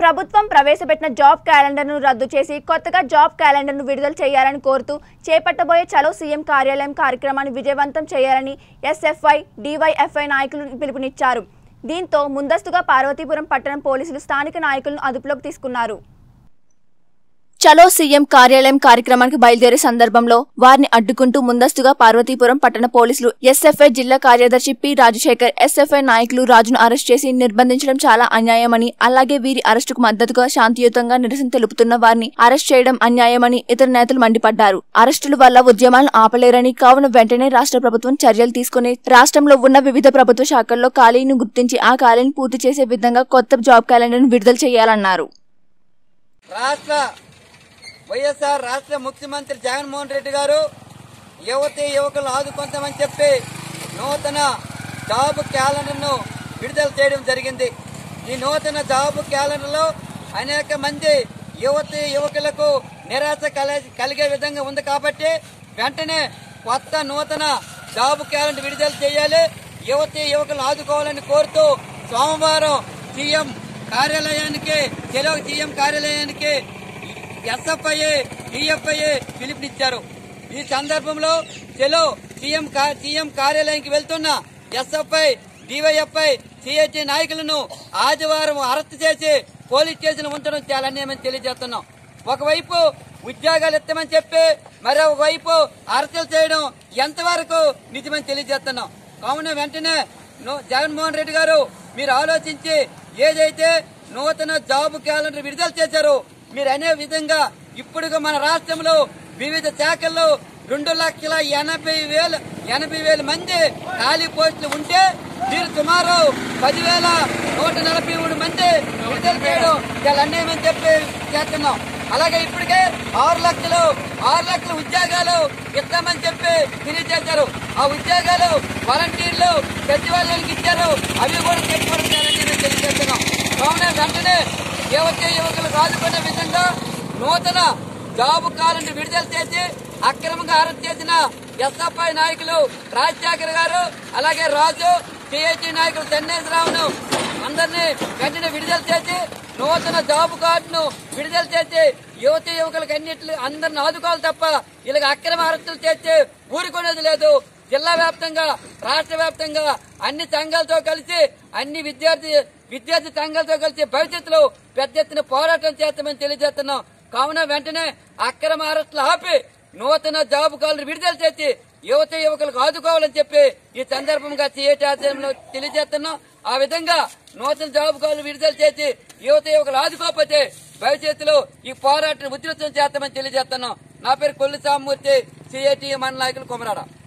ప్రభుత్వం ప్రవేశపెట్టిన జాబ్ క్యాలెండర్ను రద్దు చేసి కొత్తగా జాబ్ క్యాలెండర్ను విడుదల చేయాలని కోరుతూ చేపట్టబోయే చలో సీఎం కార్యాలయం కార్యక్రమాన్ని విజయవంతం చేయాలని ఎస్ఎఫ్ఐ డివైఎఫ్ఐ నాయకులు పిలుపునిచ్చారు దీంతో ముందస్తుగా పార్వతీపురం పట్టణం పోలీసులు స్థానిక నాయకులను అదుపులోకి తీసుకున్నారు చలో సీఎం కార్యాలయం కార్యక్రమానికి బయలుదేరే సందర్భంలో వారిని అడ్డుకుంటూ ముందస్తుగా పార్వతీపురం పట్టణ పోలీసులు ఎస్ఎఫ్ఐ జిల్లా కార్యదర్శి పి రాజశేఖర్ ఎస్ఎఫ్ఐ నాయకులు రాజును అరెస్ట్ చేసి నిర్బంధించడం చాలా అన్యాయమని అలాగే వీరి అరెస్టుకు మద్దతుగా శాంతియుతంగా నిరసన తెలుపుతున్న వారిని అరెస్ట్ చేయడం అన్యాయమని ఇతర నేతలు మండిపడ్డారు అరెస్టుల వల్ల ఉద్యమాలను ఆపలేరని కావున వెంటనే రాష్ట్ర ప్రభుత్వం చర్యలు తీసుకుని రాష్ట్రంలో ఉన్న వివిధ ప్రభుత్వ శాఖల్లో ఖాళీని గుర్తించి ఆ ఖాళీని పూర్తి చేసే విధంగా కొత్త జాబ్ క్యాలెండర్ను విడుదల చేయాలన్నారు రాష్ట్ర వైఎస్ఆర్ రాష్ట్ర ముఖ్యమంత్రి జగన్మోహన్ రెడ్డి గారు యువతి యువకులు ఆదుకుంటామని చెప్పి నూతన జాబ్ క్యాలెండర్ను విడుదల చేయడం జరిగింది ఈ నూతన జాబ్ క్యాలెండర్లో అనేక మంది యువతి యువకులకు నిరాశ కల- కలిగే విధంగా ఉంది కాబట్టి వెంటనే కొత్త నూతన జాబ్ క్యాలెండర్ విడుదల చేయాలి యువతి యువకులు ఆదుకోవాలని కోరుతూ సోమవారం సీఎం కార్యాలయానికి తెలుగు సీఎం కార్యాలయానికి ఎస్ఎఫ్ఐ డిఎఫ్ఐ పిలుపునిచ్చారు ఈ సందర్భంలో చెలో సీఎం కా- సీఎం కార్యాలయానికి వెళ్తున్న ఎస్ఎఫ్ఐ డివైఎఫ్ఐ సిఐటి నాయకులను ఆదివారం అరెస్ట్ చేసి పోలీస్ స్టేషన్ ఉంచడం చాలా అన్యాయమని తెలియజేస్తున్నాం ఒకవైపు ఉద్యోగాలు ఇస్తామని చెప్పి మరోవైపు అరెస్టులు చేయడం ఎంతవరకు నిజమని తెలియజేస్తున్నాం కావున వెంటనే ను- జగన్మోహన్ రెడ్డి గారు మీరు ఆలోచించి ఏదైతే నూతన జాబ్ క్యాలెండర్ విడుదల చేశారో మీరు అనే విధంగా ఇప్పుడు మన రాష్ట్రంలో వివిధ శాఖల్లో రెండు లక్షల ఎనభై వేల ఎనభై వేల మంది ఖాళీ పోస్టులు ఉంటే మీరు సుమారు పదివేల నూట నలభై మూడు మంది విడుదల చేయడం చాలా అన్యాయమని చెప్పి చేస్తున్నాం అలాగే ఇప్పటికే ఆరు లక్షలు ఆరు లక్షల ఉద్యోగాలు ఇస్తామని చెప్పి తెలియజేశారు ఆ ఉద్యోగాలు వాలంటీర్లు సచివాలయానికి ఇచ్చారు అవి కూడా చెప్పుకోవడం చాలా అన్యాయమని తెలియజేస్తున్నాం కావున వెంటనే యువతి యువకులకు ఆదుకునే విధంగా నూతన జాబ్ కాలండి విడుదల చేసి అక్రమంగా అరెస్ట్ చేసిన ఎస్ఎఫ్ఐ నాయకులు రాజశేఖర్ గారు అలాగే రాజు సిఐటి నాయకులు చెన్నేశ్వరరావును అందరినీ వెంటనే విడుదల చేసి నూతన జాబ్ కార్డును విడుదల చేసి యువతి యువకులకు అన్నిట్లు అందరిని ఆదుకోవాలి తప్ప వీళ్ళకి అక్రమ అరెస్టులు చేసి ఊరుకునేది లేదు జిల్లా వ్యాప్తంగా రాష్ట్ర వ్యాప్తంగా అన్ని సంఘాలతో కలిసి అన్ని విద్యార్థి విద్యార్థి సంఘాలతో కలిసి భవిష్యత్తులో పెద్ద ఎత్తున పోరాటం చేస్తామని తెలియజేస్తున్నాం కావున వెంటనే అక్రమ అరెస్టులు ఆపి నూతన జాబ్ కాలను విడుదల చేసి యువత యువకులకు ఆదుకోవాలని చెప్పి ఈ సందర్భంగా సిఐటి ఆధ్వర్యంలో తెలియజేస్తున్నాం ఆ విధంగా నూతన జాబ్ కాలను విడుదల చేసి యువత యువకులు ఆదుకోకపోతే భవిష్యత్తులో ఈ పోరాటం ఉధృతం చేస్తామని తెలియజేస్తున్నాం నా పేరు కొల్లి సామూర్తి సిఐటి మండల నాయకులు కుమరాడ